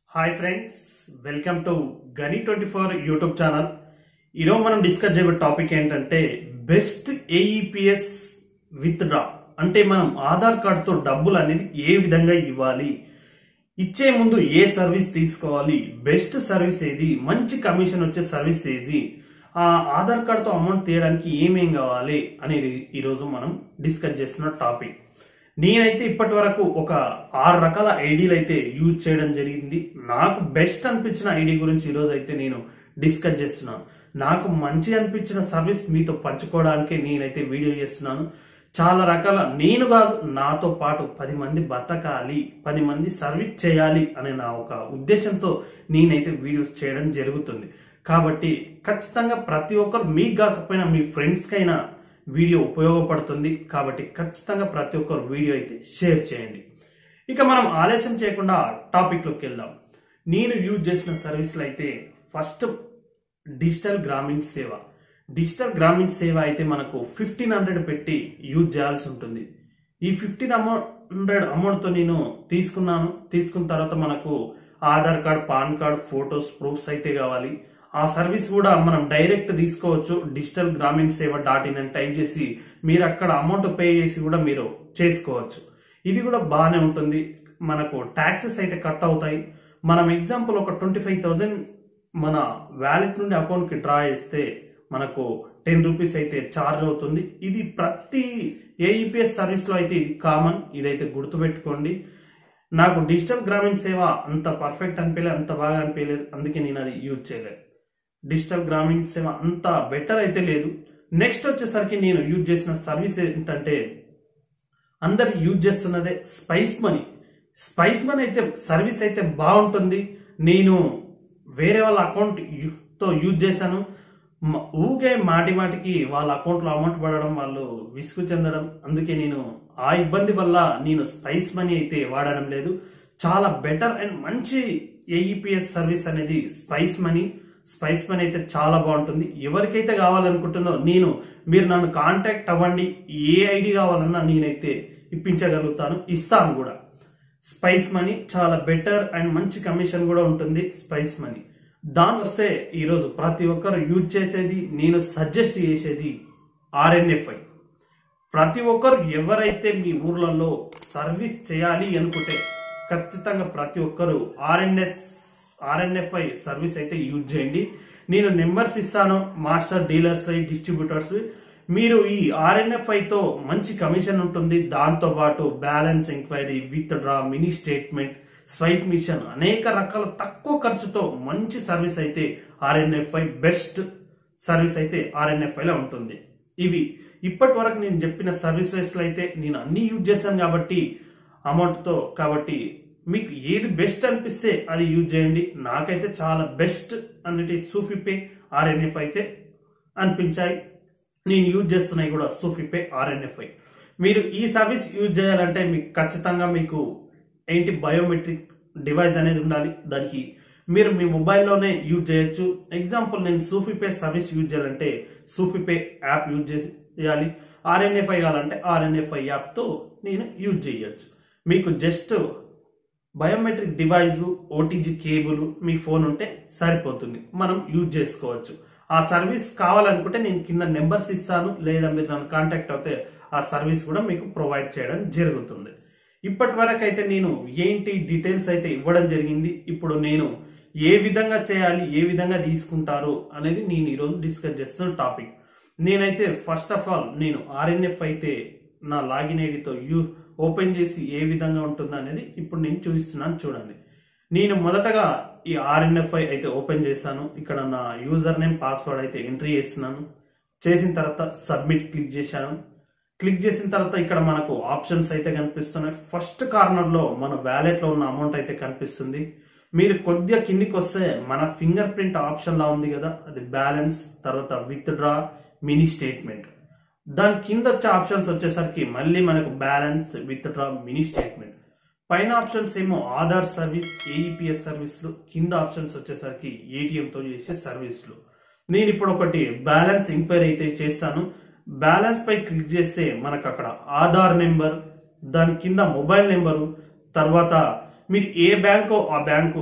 hi friends welcome to Gani twenty four YouTube channel ఈరోజు మనం discuss చేయబోయే టాపిక్ ఏంటంటే బెస్ట్ ఏఈపిఎస్ విత్ డ్రా అంటే మనం ఆధార్ కార్డుతో డబ్బులు అనేది ఏ విధంగా ఇవ్వాలి ఇచ్చే ముందు ఏ సర్వీస్ తీసుకోవాలి బెస్ట్ సర్వీస్ ఏది మంచి కమిషన్ వచ్చే సర్వీస్ ఏది ఆ ఆధార్ కార్డుతో అమౌంట్ తీయడానికి ఏమేం కావాలి అనేది ఈరోజు మనం డిస్కస్ చేస్తున్న టాపిక్ నేనైతే ఇప్పటి వరకు ఒక ఆరు రకాల ఐడీలు అయితే యూజ్ చేయడం జరిగింది నాకు బెస్ట్ అనిపించిన ఐడి గురించి ఈరోజు అయితే నేను డిస్కస్ చేస్తున్నాను నాకు మంచి అనిపించిన సర్వీస్ మీతో పంచుకోవడానికే నేనైతే వీడియో చేస్తున్నాను చాలా రకాల నేను కాదు నాతో పాటు పది మంది బతకాలి పది మంది సర్వీస్ చేయాలి అనే నా ఒక ఉద్దేశంతో నేనైతే వీడియోస్ చేయడం జరుగుతుంది కాబట్టి ఖచ్చితంగా ప్రతి ఒక్కరు మీకు కాకపోయినా మీ ఫ్రెండ్స్కైనా వీడియో ఉపయోగపడుతుంది కాబట్టి ఖచ్చితంగా ప్రతి ఒక్కరు వీడియో అయితే షేర్ చేయండి ఇక మనం ఆలస్యం చేయకుండా టాపిక్లోకి వెళ్దాం నేను యూజ్ చేసిన సర్వీసులు అయితే ఫస్ట్ డిజిటల్ గ్రామీణ సేవ డిజిటల్ గ్రామీణ సేవ అయితే మనకు ఫిఫ్టీన్ హండ్రెడ్ పెట్టి యూజ్ చేయాల్సి ఉంటుంది ఈ ఫిఫ్టీన్ అమౌంట్ హండ్రెడ్ అమౌంట్తో నేను తీసుకున్నాను తీసుకున్న తర్వాత మనకు Aadhaar card PAN card photos proofs అయితే కావాలి ఆ సర్వీస్ కూడా మనం డైరెక్ట్ తీసుకోవచ్చు డిజిటల్ గ్రామీణ సేవ డాట్ ఇన్ అని టైప్ చేసి మీరు అక్కడ అమౌంట్ పే చేసి కూడా మీరు చేసుకోవచ్చు ఇది కూడా బాగానే ఉంటుంది మనకు ట్యాక్సెస్ అయితే కట్ అవుతాయి మనం ఎగ్జాంపుల్ ఒక ట్వంటీ ఫైవ్ థౌజండ్ మన వ్యాలెట్ నుండి అకౌంట్కి డ్రా చేస్తే మనకు టెన్ రూపీస్ అయితే ఛార్జ్ అవుతుంది ఇది ప్రతి ఏఈపిఎస్ సర్వీస్లో అయితే ఇది కామన్ ఇదైతే గుర్తుపెట్టుకోండి నాకు డిజిటల్ గ్రామీణ సేవ అంత పర్ఫెక్ట్ అనిపించలేదు అంత బాగా అనిపించలేదు అందుకే నేను అది యూజ్ చేయలేదు డిజిటల్ గ్రామీణ సేవ అంత బెటర్ అయితే లేదు నెక్స్ట్ వచ్చేసరికి నేను యూజ్ చేసిన సర్వీస్ ఏంటంటే అందరు యూజ్ చేస్తున్నదే స్పైస్ మనీ స్పైస్ మనీ అయితే సర్వీస్ అయితే బాగుంటుంది నేను వేరే వాళ్ళ అకౌంట్ తో యూజ్ చేశాను మ- ఊకే మాటి మాటికి వాళ్ళ అకౌంట్లో అమౌంట్ పడడం వాళ్ళు విసుగు చెందడం అందుకే నేను ఆ ఇబ్బంది వల్ల నేను స్పైస్ మనీ అయితే వాడడం లేదు చాలా బెటర్ అండ్ మంచి ఏఈపిఎస్ సర్వీస్ అనేది స్పైస్ మనీ స్పైస్ మనీ అయితే చాలా బాగుంటుంది ఎవరికైతే కావాలనుకుంటుందో నేను మీరు నన్ను కాంటాక్ట్ అవ్వండి ఏ ఐడి కావాలన్నా నేనైతే ఇప్పించగలుగుతాను ఇస్తాను కూడా స్పైస్ మనీ చాలా బెటర్ అండ్ మంచి కమిషన్ కూడా ఉంటుంది స్పైస్ మనీ దాని వస్తే ఈరోజు ప్రతి ఒక్కరు యూజ్ చేసేది నేను సజెస్ట్ చేసేది ఆర్ఎన్ఎఫ్ఐ ప్రతి ఒక్కరు ఎవరైతే మీ ఊర్లలో సర్వీస్ చేయాలి అనుకుంటే ఖచ్చితంగా ప్రతి ఒక్కరు ఆర్ఎన్ఎస్ ఆర్ఎన్ఎఫ్ఐ సర్వీస్ అయితే యూజ్ చేయండి నేను నెంబర్స్ ఇస్తాను మాస్టర్ డీలర్స్ డిస్ట్రిబ్యూటర్స్ మీరు ఈ ఆర్ఎన్ఎఫ్ఐ తో మంచి కమిషన్ ఉంటుంది దాంతో పాటు balance enquiry withdraw mini statement swipe machine అనేక రకాల తక్కువ ఖర్చుతో మంచి సర్వీస్ అయితే ఆర్ఎన్ఎఫ్ఐ బెస్ట్ సర్వీస్ అయితే ఆర్ఎన్ఎఫ్ఐ లో ఉంటుంది ఇవి ఇప్పటి వరకు నేను చెప్పిన సర్వీసెస్ అయితే నేను అన్ని యూజ్ చేశాను కాబట్టి అమౌంట్ తో కాబట్టి మీకు ఏది బెస్ట్ అనిపిస్తే అది యూజ్ చేయండి నాకైతే చాలా బెస్ట్ అన్నటి సూఫీపే ఆర్ఎన్ఎఫ్ అయితే అనిపించాయి నేను యూజ్ చేస్తున్నాయి కూడా సూఫీపే ఆర్ఎన్ఎఫ్ఐ మీరు ఈ సర్వీస్ యూజ్ చేయాలంటే మీకు ఖచ్చితంగా మీకు ఏంటి బయోమెట్రిక్ డివైస్ అనేది ఉండాలి దానికి మీరు మీ మొబైల్లోనే యూజ్ చేయొచ్చు ఎగ్జాంపుల్ నేను సూఫీపే సర్వీస్ యూజ్ చేయాలంటే సూఫీపే యాప్ యూజ్ చేయాలి ఆర్ఎన్ఎఫ్ఐ కావాలంటే ఆర్ఎన్ఎఫ్ఐ యాప్తో నేను యూజ్ చేయొచ్చు మీకు just biometric device OTG cable మీ ఫోన్ ఉంటే సరిపోతుంది మనం యూజ్ చేసుకోవచ్చు ఆ సర్వీస్ కావాలనుకుంటే నేను కింద నెంబర్స్ ఇస్తాను లేదా మీరు నన్ను కాంటాక్ట్ అవుతే ఆ సర్వీస్ కూడా మీకు ప్రొవైడ్ చేయడం జరుగుతుంది ఇప్పటి వరకు అయితే నేను ఏంటి డీటెయిల్స్ అయితే ఇవ్వడం జరిగింది ఇప్పుడు నేను ఏ విధంగా చేయాలి ఏ విధంగా తీసుకుంటారు అనేది నేను ఈరోజు డిస్కస్ చేస్తున్న టాపిక్ నేనైతే ఫస్ట్ ఆఫ్ ఆల్ నేను ఆర్ఎన్ఎఫ్ అయితే నా లాగిన్ ఐడితో యూ ఓపెన్ చేసి ఏ విధంగా ఉంటుంది అనేది ఇప్పుడు నేను చూపిస్తున్నాను చూడండి నేను మొదటగా ఈ ఆర్ఎన్ఎఫ్ఐ అయితే ఓపెన్ చేశాను ఇక్కడ నా యూజర్ నేమ్ పాస్వర్డ్ అయితే ఎంట్రీ చేస్తున్నాను చేసిన తర్వాత సబ్మిట్ క్లిక్ చేశాను క్లిక్ చేసిన తర్వాత ఇక్కడ మనకు ఆప్షన్స్ అయితే కనిపిస్తున్నాయి ఫస్ట్ కార్నర్ లో మన వ్యాలెట్ లో ఉన్న అమౌంట్ అయితే కనిపిస్తుంది మీరు కొద్దిగా కిందికి వస్తే మన ఫింగర్ ప్రింట్ ఆప్షన్ లా ఉంది కదా అది బ్యాలెన్స్ తర్వాత విత్ డ్రా మినీ స్టేట్మెంట్ దాని కింద వచ్చే ఆప్షన్స్ వచ్చేసరికి మళ్ళీ మనకు balance withdraw mini statement పైన ఆప్షన్స్ ఏమో ఆధార్ సర్వీస్ ఏఈపిఎస్ సర్వీస్లు కింద ఆప్షన్స్ వచ్చేసరికి ATM తో చేసే సర్వీస్లు నేను ఇప్పుడు ఒకటి బ్యాలెన్స్ ఎంక్వైరీ అయితే చేస్తాను బ్యాలెన్స్ పై క్లిక్ చేస్తే మనకు అక్కడ ఆధార్ నెంబర్ దాని కింద మొబైల్ నెంబరు తర్వాత మీరు ఏ బ్యాంకో ఆ బ్యాంకు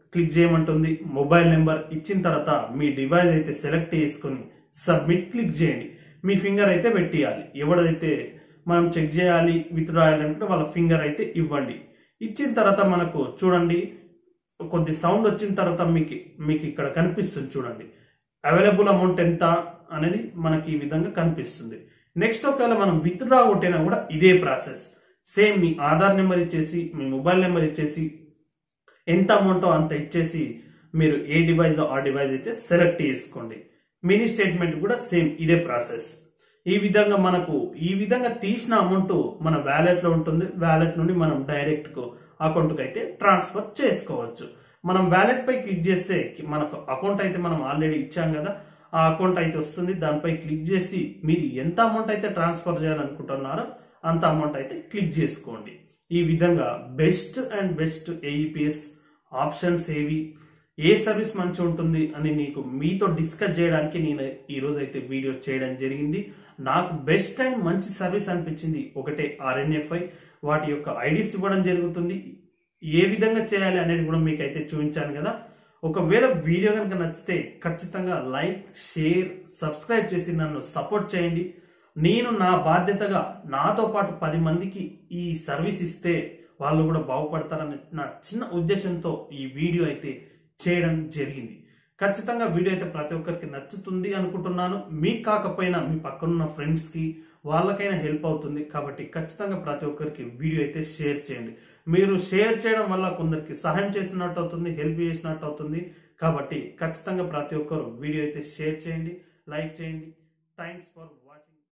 క్లిక్ చేయమంటుంది మొబైల్ నెంబర్ ఇచ్చిన తర్వాత మీ డివైస్ అయితే సెలెక్ట్ చేసుకొని సబ్మిట్ క్లిక్ చేయండి మీ ఫింగర్ అయితే పెట్టియాలి ఎవడైతే మనం చెక్ చేయాలి విత్ రాయాలంటే వాళ్ళ ఫింగర్ అయితే ఇవ్వండి ఇచ్చిన తర్వాత మనకు చూడండి కొద్ది సౌండ్ వచ్చిన తర్వాత మీకు మీకు ఇక్కడ కనిపిస్తుంది చూడండి అవైలబుల్ అమౌంట్ ఎంత అనేది మనకి ఈ విధంగా కనిపిస్తుంది నెక్స్ట్ ఒకవేళ మనం విత్ డ్రా కొట్టినా కూడా ఇదే ప్రాసెస్ సేమ్ మీ ఆధార్ నెంబర్ ఇచ్చేసి మీ మొబైల్ నెంబర్ ఇచ్చేసి ఎంత అమౌంటో అంత ఇచ్చేసి మీరు ఏ డివైస్ ఆ డివైస్ అయితే సెలెక్ట్ చేసుకోండి మినీ స్టేట్మెంట్ కూడా సేమ్ ఇదే ప్రాసెస్ ఈ విధంగా మనకు ఈ విధంగా తీసిన అమౌంట్ మన వ్యాలెట్ లో ఉంటుంది వ్యాలెట్ నుండి మనం డైరెక్ట్ అకౌంట్ కి అయితే ట్రాన్స్ఫర్ చేసుకోవచ్చు మనం వ్యాలెట్ పై క్లిక్ చేస్తే మనకు అకౌంట్ అయితే మనం ఆల్రెడీ ఇచ్చాం కదా ఆ అకౌంట్ అయితే వస్తుంది దానిపై క్లిక్ చేసి మీరు ఎంత అమౌంట్ అయితే ట్రాన్స్ఫర్ చేయాలనుకుంటున్నారో అంత అమౌంట్ అయితే క్లిక్ చేసుకోండి ఈ విధంగా best and best AEPS options ఏవి ఏ సర్వీస్ మంచి ఉంటుంది అని నీకు మీతో డిస్కస్ చేయడానికి నేను ఈ రోజు అయితే వీడియో చేయడం జరిగింది నాకు బెస్ట్ అండ్ మంచి సర్వీస్ అనిపించింది ఒకటే ఆర్ఎన్ఎఫ్ఐ వాటి యొక్క ఐడీస్ ఇవ్వడం జరుగుతుంది ఏ విధంగా చేయాలి అనేది కూడా మీకు అయితే చూపించాను కదా ఒకవేళ వీడియో కనుక నచ్చితే ఖచ్చితంగా లైక్ షేర్ సబ్స్క్రైబ్ చేసి నన్ను సపోర్ట్ చేయండి నేను నా బాధ్యతగా నాతో పాటు పది మందికి ఈ సర్వీస్ ఇస్తే వాళ్ళు కూడా బాగుపడతారని నా చిన్న ఉద్దేశంతో ఈ వీడియో అయితే చేయడం జరిగింది ఖచ్చితంగా వీడియో అయితే ప్రతి ఒక్కరికి నచ్చుతుంది అనుకుంటున్నాను మీకు కాకపోయినా మీ పక్కనున్న ఫ్రెండ్స్కి వాళ్ళకైనా హెల్ప్ అవుతుంది కాబట్టి ఖచ్చితంగా ప్రతి ఒక్కరికి వీడియో అయితే షేర్ చేయండి మీరు షేర్ చేయడం వల్ల కొందరికి సహాయం చేసినట్టు అవుతుంది హెల్ప్ చేసినట్టు అవుతుంది కాబట్టి ఖచ్చితంగా ప్రతి ఒక్కరు వీడియో అయితే షేర్ చేయండి లైక్ చేయండి థ్యాంక్స్ ఫర్